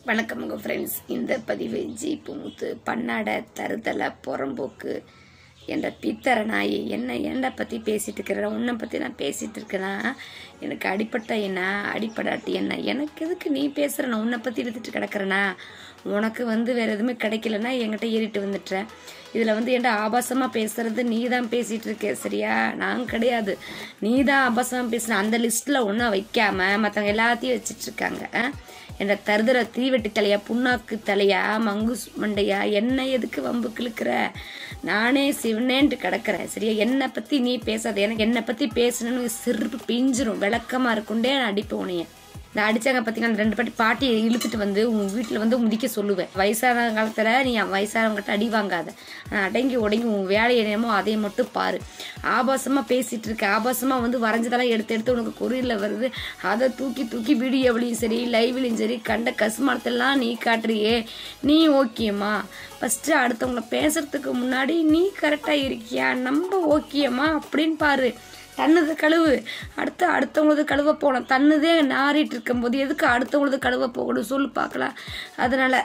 வணக்கம் உங்கள் ஃப்ரெண்ட்ஸ் இந்த பதிவு ஜீப்பு முத்து பன்னாட தருதலை புறம்போக்கு என்ற பித்தர நாய் என்ன என்னை பற்றி பேசிகிட்டு இருக்கிற உன்னை பற்றி நான் பேசிகிட்டு இருக்கிறேன்னா எனக்கு அடிப்பட்ட என்ன அடிப்படாட்டி என்ன எனக்கு எதுக்கு நீ பேசுகிற நான் உன்னை பற்றி இழுத்துட்டு கிடக்கிறேனா உனக்கு வந்து வேறு எதுவுமே கிடைக்கலன்னா என்கிட்ட ஏறிட்டு வந்துட்டுறேன் இதில் வந்து என்கிட்ட ஆபாசமாக பேசுறது நீ தான் பேசிகிட்டு இருக்க சரியா நான் கிடையாது நீ தான் ஆபாசமாக பேசுன அந்த லிஸ்ட்டில் ஒன்றும் வைக்காம மற்றவங்க எல்லாத்தையும் வச்சிட்டு இருக்காங்க ஆ? என்ற தருதர தீவெட்டி தலையா புண்ணாக்கு தலையா மங்குஸ் மண்டையா என்ன எதுக்கு வம்பு கிழக்கிற நானே சிவனேன்ட்டு கிடக்கிறேன் சரியா என்னை பற்றி நீ பேசாத எனக்கு என்னை பற்றி பேசணும்னு சிறுப்பு பிஞ்சிரும் விளக்கமாக இருக்குண்டே நான் அடிப்பேன் உன்னைய நான் அடிச்சாங்க பார்த்தீங்கன்னா அந்த ரெண்டு பாட்டி பாட்டியை இழுத்துட்டு வந்து உன் வீட்டில் வந்து முதிக்க சொல்லுவேன் வயசான காலத்தில் நீ வயசானவங்ககிட்ட அடி வாங்காத நான் அடங்கி உடங்கி உன் வேலையை என்னமோ அதை மட்டும் பாரு ஆபாசமாக பேசிகிட்டு இருக்க ஆபாசமாக வந்து வரைஞ்சதெல்லாம் எடுத்து எடுத்து உனக்கு கொரியரில் வருது அதை தூக்கி தூக்கி வீடியோவிலையும் சரி லைவ்லையும் சரி கண்ட கசுமானத்தெல்லாம் நீ காட்டுறியே நீ ஓகேம்மா ஃபஸ்ட்டு அடுத்தவங்கள பேசுறதுக்கு முன்னாடி நீ கரெக்டாக இருக்கியா நம்ம ஓகேம்மா அப்படின்னு பாரு தன்னுது கழுவு அடுத்து அடுத்தவங்களது கழுவ போகலாம் தன்னுதே நாறிட்டு இருக்கும்போது எதுக்கு அடுத்தவங்களது கழுவ போகணும் சொல்லு பார்க்கலாம் அதனால்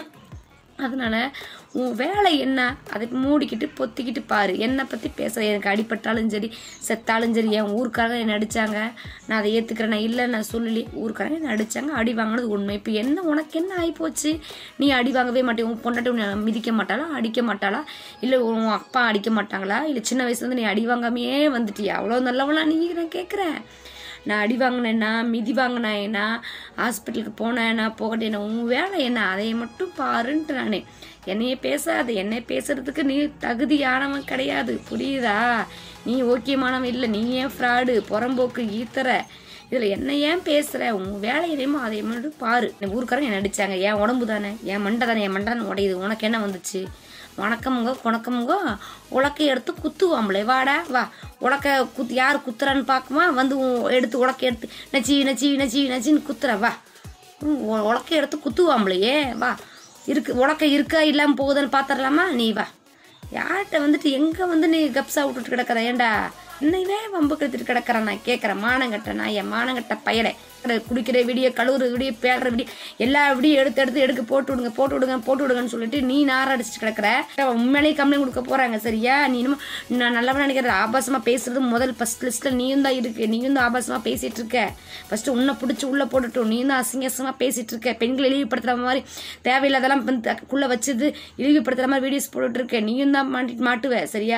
அதனால் உன் வேலை என்ன அதை மூடிக்கிட்டு பொத்திக்கிட்டு பாரு என்னை பற்றி பேசுகிற எனக்கு அடிபட்டாலும் சரி செத்தாலும் சரி என் ஊருக்காரங்க என்னை அடித்தாங்க நான் அதை ஏற்றுக்கிறேன் நான் இல்லை நான் சொல்லி ஊருக்காரங்க என்னை அடித்தாங்க அடி வாங்கினது உண்மை இப்போ என்ன உனக்கு என்ன ஆகிப்போச்சு நீ அடி வாங்கவே மாட்டே உன் பொண்டாட்டி உன்னை மிதிக்க மாட்டாளா அடிக்க மாட்டாளா இல்லை உன் அப்பா அடிக்க மாட்டாங்களா இல்லை சின்ன வயசுலேருந்து நீ அடி வாங்காமையே வந்துட்டியா அவ்வளோ நல்லவளா நீ நான் கேட்குறேன் நான் அடி வாங்கினேன்னா மிதி வாங்கினேன்னா ஹாஸ்பிட்டலுக்கு போனேன்னா போகட்டேன்னா உன் வேலை என்ன அதை மட்டும் பாருன்ட்டு நான் என்னைய பேசாது என்னை பேசுறதுக்கு நீ தகுதியானவன் கிடையாது புரியுதா நீ ஓகேமானவன் இல்லை நீ ஏன் ஃப்ராடு புறம்போக்கு ஈத்தற இதில் என்ன ஏன் பேசுகிற உன் வேலை எதையுமோ அதை மட்டும் பாரு இந்த ஊருக்காரங்க என்ன அடிச்சாங்க என் உடம்பு தானே என் மண்டை தானே என் மண்டை தானே உடையுது உனக்கு என்ன வந்துச்சு வணக்கமுங்க குணக்கமுங்க உலக்கை எடுத்து குத்துவாம்லே வாடா வா உலக்க குத்து யார் குத்துறான்னு பார்க்குமா வந்து உன் எடுத்து உலக்கை எடுத்து நச்சி நச்சி நச்சி நச்சின்னு குத்துற வா ம், உ- உலக்கை எடுத்து குத்துவாம்லையே வா இருக்கு உலக்க இருக்கா இல்லாமல் போகுதுன்னு பார்த்துடலாமா நீ வா யார்கிட்ட வந்துட்டு எங்கே வந்து நீ கப்ஸா விட்டுட்டு கிடக்கிற ஏன்டா என்னைவே வம்பு கெடுத்துட்டு கிடக்கிறேன் நான் கேட்குறேன் மானங்கட்ட நான் என் மானங்கட்ட பயலை குடிக்கிற விடிய கழுவுற விடிய பேடுற விடிய எல்லா விடியும் எடுத்து எடுத்து எடுக்க போட்டு விடுங்க போட்டு விடுங்க போட்டு விடுங்கன்னு சொல்லிட்டு நீ நார அடிச்சிட்டு கிடக்குற உண்மையிலேயே கம்ப்ளைண்ட் கொடுக்க போறாங்க சரியா நீ இன்னும் நான் நல்லவன் நினைக்கிற ஆபாசமா பேசுறது முதல் ஃபர்ஸ்ட் லிஸ்ட்ல நீயும் தான் இருக்கு நீயும் தான் ஆபாசமா பேசிட்டு இருக்க ஃபர்ஸ்ட் உன்னை பிடிச்சி உள்ள போட்டுட்டும் நீயும் தான் அசிங்க அசிங்கமா பேசிட்டு இருக்க பெண்களை இழிவுபடுத்துற மாதிரி தேவையில்லாதெல்லாம் வந்து குள்ள வச்சது இழிவுபடுத்துற மாதிரி வீடியோஸ் போட்டுட்டு இருக்க நீயும் தான் மாட்டி மாட்டுவ சரியா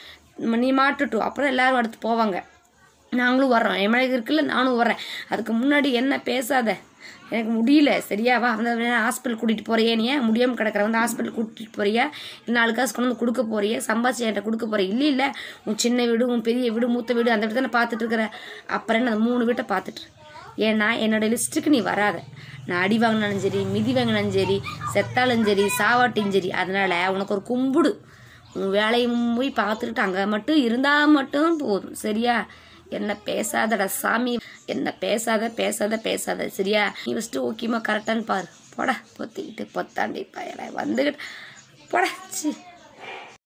நீ மாட்டுட்டும் அப்புறம் எல்லாரும் அடுத்து போவாங்க நாங்களும் வர்றோம் என் மேலே இருக்குல்ல நானும் வர்றேன் அதுக்கு முன்னாடி என்ன பேசாத எனக்கு முடியல சரியா வா அந்த ஹாஸ்பிட்டல் கூட்டிகிட்டு போறியே நீ ஏன் முடியாமல் கிடக்குற வந்து ஹாஸ்பிட்டல் கூட்டிகிட்டு போறியா இல்லை நாலு காசு கொண்டு வந்து கொடுக்க போறியே சம்பாதிச்சு என்கிட்ட கொடுக்க போறிய இல்லை இல்லை உன் சின்ன வீடு உன் பெரிய வீடு மூத்த வீடு அந்த வீடு தானே பார்த்துட்டு இருக்கிற அப்புறம் என்ன அந்த மூணு வீட்டை பார்த்துட்டு இரு. ஏன்னா என்னோட லிஸ்ட்டுக்கு நீ வராத நான் அடி வாங்கினாலும் சரி மிதி வாங்கினாலும் சரி செத்தாலும் சரி சாவாட்டியும் சரி அதனால உனக்கு ஒரு கும்பிடு உன் வேலையை போய் பார்த்துக்கிட்டு அங்கே மட்டும் இருந்தால் மட்டும் போதும் சரியா என்ன பேசாதடா சாமி என்ன பேசாத பேசாத பேசாத சரியா நீ ஃபஸ்ட்டு ஓகேமா கரெக்டான்னு பாரு போடா பொத்திக்கிட்டு பொத்தாண்டி பயலை வந்துக்கிட்டு போடா சி